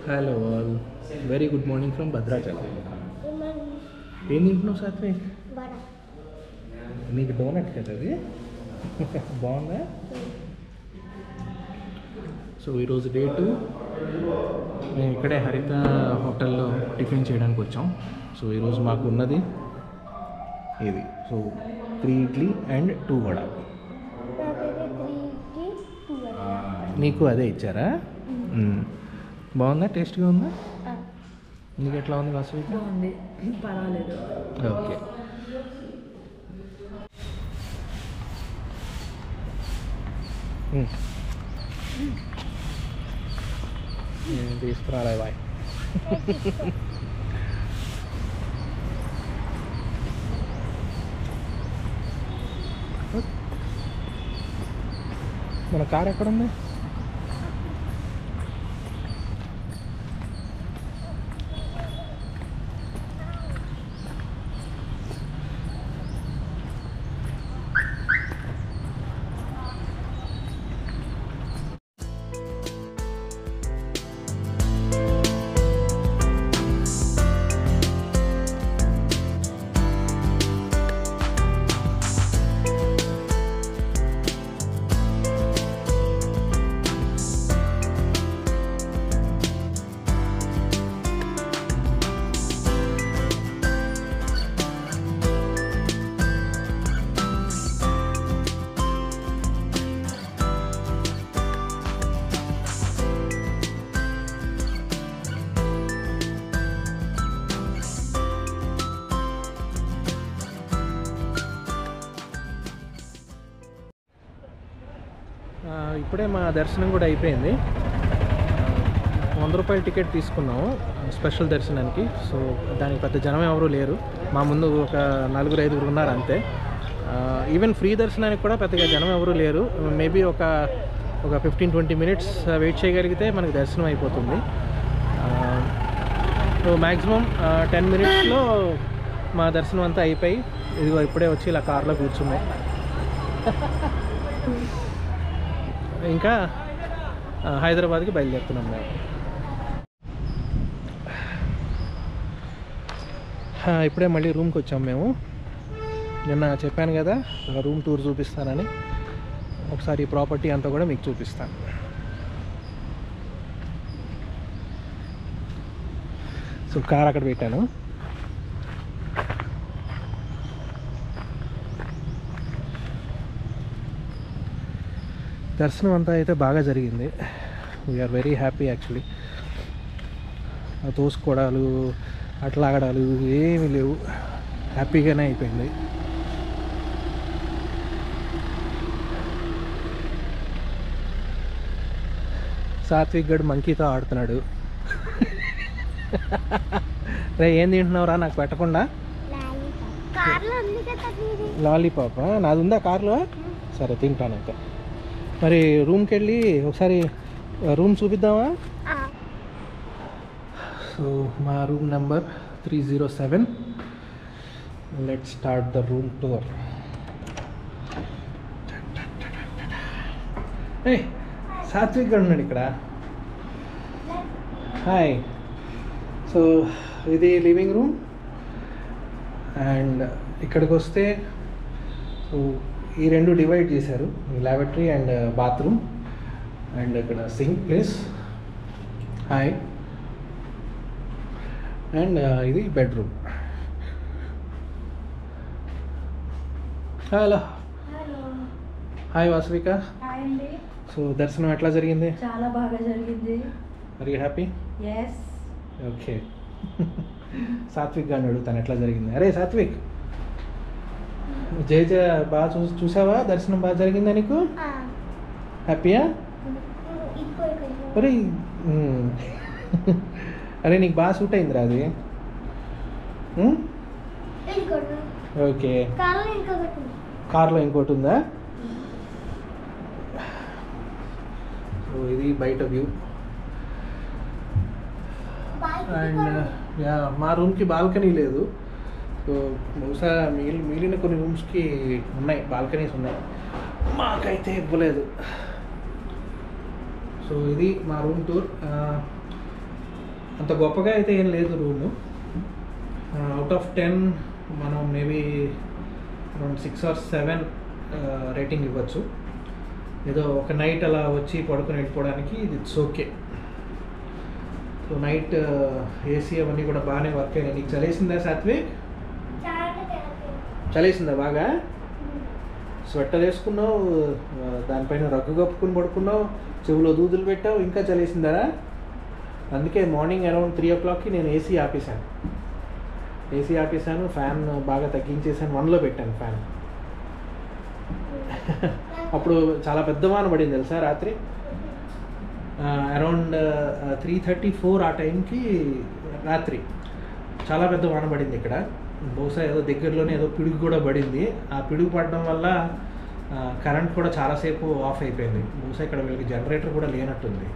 Hello all very good morning from Bhadrachalam ఏం తింటున్నావు సాత్వి వడ నీకు డోనట్ కదా అది బాగుందా సో ఈరోజు డేటు మేము ఇక్కడే హరిత హోటల్లో టిఫిన్ చేయడానికి వచ్చాం సో ఈరోజు మాకు ఉన్నది ఇది so three idli and two vada నాకైతే త్రీకి టూ వడ నీకు అదే ఇచ్చారా మ్మ్. బాగుందా టేస్ట్గా ఉందా నీకు ఎట్లా ఉంది వాసు బాగుంది పర్వాలేదు ఓకే నేను తీసుకురాలే బాయ్ మన కార్ ఎక్కడుంది ఆ, ఇప్పుడే మా దర్శనం కూడా అయిపోయింది ఆ, వంద రూపాయల టికెట్ తీసుకున్నాము స్పెషల్ దర్శనానికి సో దానికి పెద్ద జనం ఎవరు లేరు మా ముందు ఒక నలుగురు ఐదుగురు ఉన్నారు అంతే ఈవెన్ ఫ్రీ దర్శనానికి కూడా పెద్దగా జనం ఎవరు లేరు మేబీ ఒక ఒక ఫిఫ్టీన్ ట్వంటీ మినిట్స్ వెయిట్ చేయగలిగితే మనకి దర్శనం అయిపోతుంది సో మ్యాక్సిమం టెన్ మినిట్స్లో మా దర్శనం అంతా అయిపోయి ఇదిగో ఇప్పుడే వచ్చి ఇలా కార్లో కూర్చున్నాం ఇంకా ఆ, హైదరాబాద్కి బయలుదేరుతున్నాం మేము ఆ, ఇప్పుడే మళ్ళీ రూమ్కి వచ్చాం మేము నిన్న చెప్పాను కదా రూమ్ టూర్ చూపిస్తానని ఒకసారి ఈ ప్రాపర్టీ అంతా కూడా మీకు చూపిస్తాను సో కార్ అక్కడ పెట్టాను దర్శనం అంతా అయితే బాగా జరిగింది వీఆర్ వెరీ హ్యాపీ యాక్చువల్లీ ఆ తోసుకోవడాలు అట్లాగడాలు ఏమీ లేవు హ్యాపీగానే అయిపోయింది సాత్విక్ గడ్ మంకీతో ఆడుతున్నాడు రే ఏం తింటున్నావురా నాకు పెట్టకుండా కార్లో ఉంది కదా మీది లాలీపాప్ నాది ఉందా కార్లో సరే తింటాను అయితే మరి రూమ్కి వెళ్ళి ఒకసారి రూమ్ చూపిద్దామా సో మా room number three zero seven let start the room tour ఏ సాత్విక్ గారు ఉన్నాడు ఇక్కడ హాయ్ సో ఇది లివింగ్ రూమ్ అండ్ ఇక్కడికి వస్తే సో ఈ రెండు డివైడ్ చేశారు ల్యాబరేటరీ అండ్ బాత్రూమ్ అండ్ ఇక్కడ సింక్ ప్లేస్ హాయ్ అండ్ ఇది bedroom hello hello hi Vasavika hi అండి సో దర్శనం ఎట్లా జరిగింది చాలా బాగా జరిగింది మరి హ్యాపీ ఎస్ ఓకే సాత్విక్ గారిని అడుగుతాను ఎట్లా జరిగింది అరే సాత్విక్ జయ జయ బాగా చూ చూసావా దర్శనం బాగా జరిగిందా నీకు హ్యాపీయా ఇంకో అరే మ్. అరే నీకు బాగా సూట్ అయిందిరా అది మ్? ఇంకోటి ఓకే కార్లో ఇంకొకటి ఉంది. కార్లో ఇంకోటి ఉందా సో ఇది బయట వ్యూ బైక్ అండ్ కూడా యా మా రూమ్కి బాల్కనీ లేదు సో బహుశా మిగిలి మిగిలిన కొన్ని రూమ్స్కి ఉన్నాయి బాల్కనీస్ ఉన్నాయి మాకైతే ఇవ్వలేదు సో ఇది మా రూమ్ టూర్ అంత గొప్పగా అయితే ఏం లేదు రూము అవుట్ ఆఫ్ టెన్ మనం maybe around six or seven rating ఇవ్వచ్చు ఏదో ఒక నైట్ అలా వచ్చి పడుకొని వెళ్ళిపోవడానికి ఇది it's okay so night AC అవన్నీ కూడా బాగానే వర్క్ అయినాయి నీకు చలేసిందా సాత్విక్ చాలా తెలపేది చలేసిందా బాగా స్వెటర్ వేసుకున్నావు ఆ, దానిపైన రగ్గు కప్పుకుని పడుకున్నావు చెవులో దూదులు పెట్టావు ఇంకా చలేసిందరా అందుకే మార్నింగ్ అరౌండ్ త్రీ ఓ క్లాక్కి నేను ఏసీ ఆపేశాను ఏసీ ఆపేశాను ఫ్యాన్ బాగా తగ్గించేసాను వన్లో పెట్టాను ఫ్యాన్ అప్పుడు చాలా పెద్ద వాన పడింది తెలుసా రాత్రి అరౌండ్ త్రీ థర్టీ ఫోర్ ఆ టైంకి రాత్రి చాలా పెద్ద వాన పడింది ఇక్కడ బహుశా ఏదో దగ్గరలోనే ఏదో పిడుగు కూడా పడింది ఆ పిడుగు పడడం వల్ల కరెంట్ కూడా చాలాసేపు ఆఫ్ అయిపోయింది బహుశా ఇక్కడ వీళ్ళకి జనరేటర్ కూడా లేనట్టుంది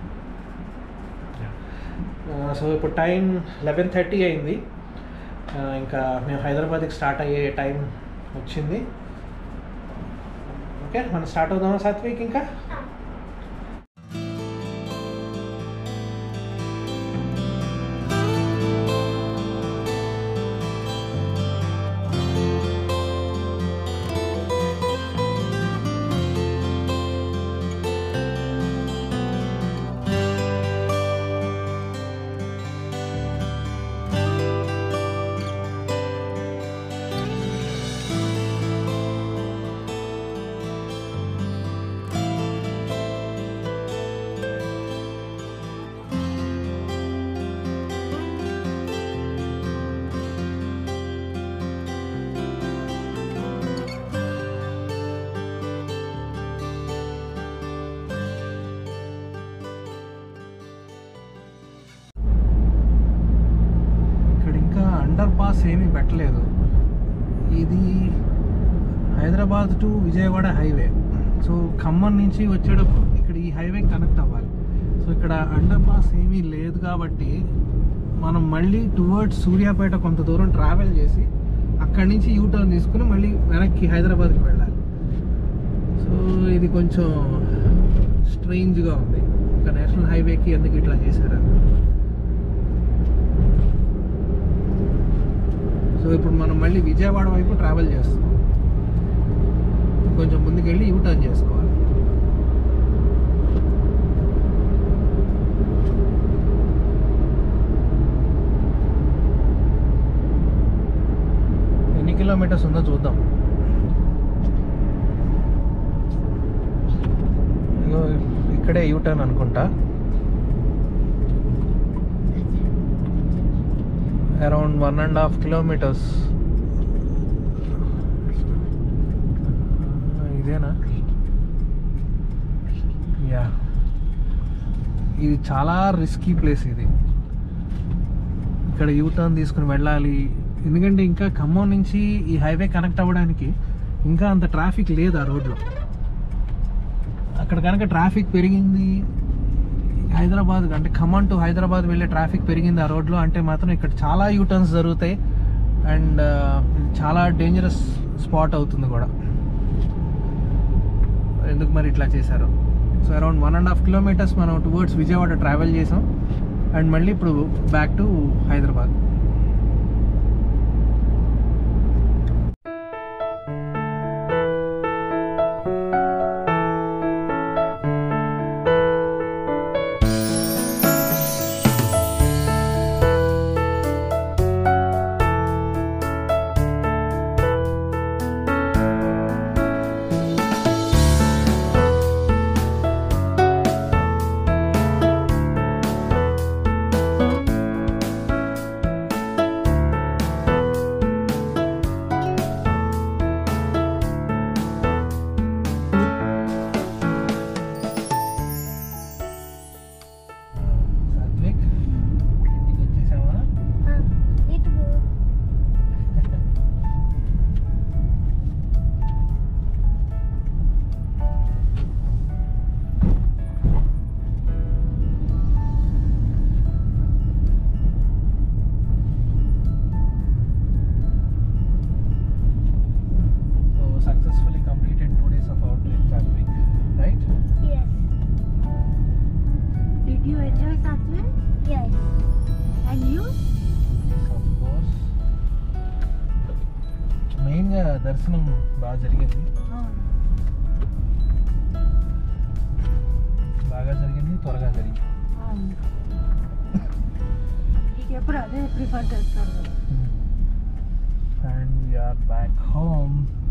సో ఇప్పుడు టైం లెవెన్ థర్టీ అయింది ఆ, ఇంకా మేము హైదరాబాద్కి స్టార్ట్ అయ్యే టైం వచ్చింది ఓకే మనం స్టార్ట్ అవుదామా సాత్విక్ ఇంకా ఇక్కడ ఇంకా అండర్ పాస్ ఏమీ పెట్టలేదు ఇది Hyderabad to Vijayawada highway so Khammam నుంచి వచ్చేటప్పుడు ఇక్కడ ఈ హైవే కనెక్ట్ అవ్వాలి సో ఇక్కడ అండర్ పాస్ ఏమీ లేదు కాబట్టి మనం మళ్ళీ టువర్డ్స్ సూర్యాపేట కొంత దూరం ట్రావెల్ చేసి అక్కడి నుంచి యూటర్న్ తీసుకుని మళ్ళీ వెనక్కి హైదరాబాద్కి వెళ్ళాలి సో ఇది కొంచెం స్ట్రేంజ్గా ఉంది ఒక నేషనల్ హైవేకి ఎందుకు ఇట్లా చేశారని సో ఇప్పుడు మనం మళ్ళీ విజయవాడ వైపు ట్రావెల్ చేస్తున్నాం కొంచెం ముందుకెళ్ళి యూ టర్న్ చేసుకోవాలి ఎన్ని కిలోమీటర్స్ ఉందో చూద్దాం ఇగో ఇక్కడే యూ టర్న్ అనుకుంటా around one and half kilometres ఇదేనా యా ఇది చాలా రిస్కీ ప్లేస్ ఇది ఇక్కడ యూ టర్న్ తీసుకుని వెళ్ళాలి ఎందుకంటే ఇంకా ఖమ్మం నుంచి ఈ హైవే కనెక్ట్ అవ్వడానికి ఇంకా అంత ట్రాఫిక్ లేదు ఆ రోడ్లో అక్కడ కనుక ట్రాఫిక్ పెరిగింది హైదరాబాద్ అంటే ఖమ్మం టు హైదరాబాద్ వెళ్ళే ట్రాఫిక్ పెరిగింది ఆ రోడ్లో అంటే మాత్రం ఇక్కడ చాలా యూటర్న్స్ జరుగుతాయి అండ్ చాలా డేంజరస్ స్పాట్ అవుతుంది కూడా ఎందుకు మరి ఇట్లా చేశారు so around one and half kilometres మనం టువర్డ్స్ విజయవాడ ట్రావెల్ చేసాం అండ్ మళ్ళీ ఇప్పుడు బ్యాక్ టు హైదరాబాద్ దర్శనం బాగా జరిగింది అవును బాగా జరిగింది త్వరగా జరిగింది అవును నీకు ఎప్పుడు అదే ప్రిఫర్ చేస్తారు కదా అండ్ వీఆర్ బ్యాక్ హోమ్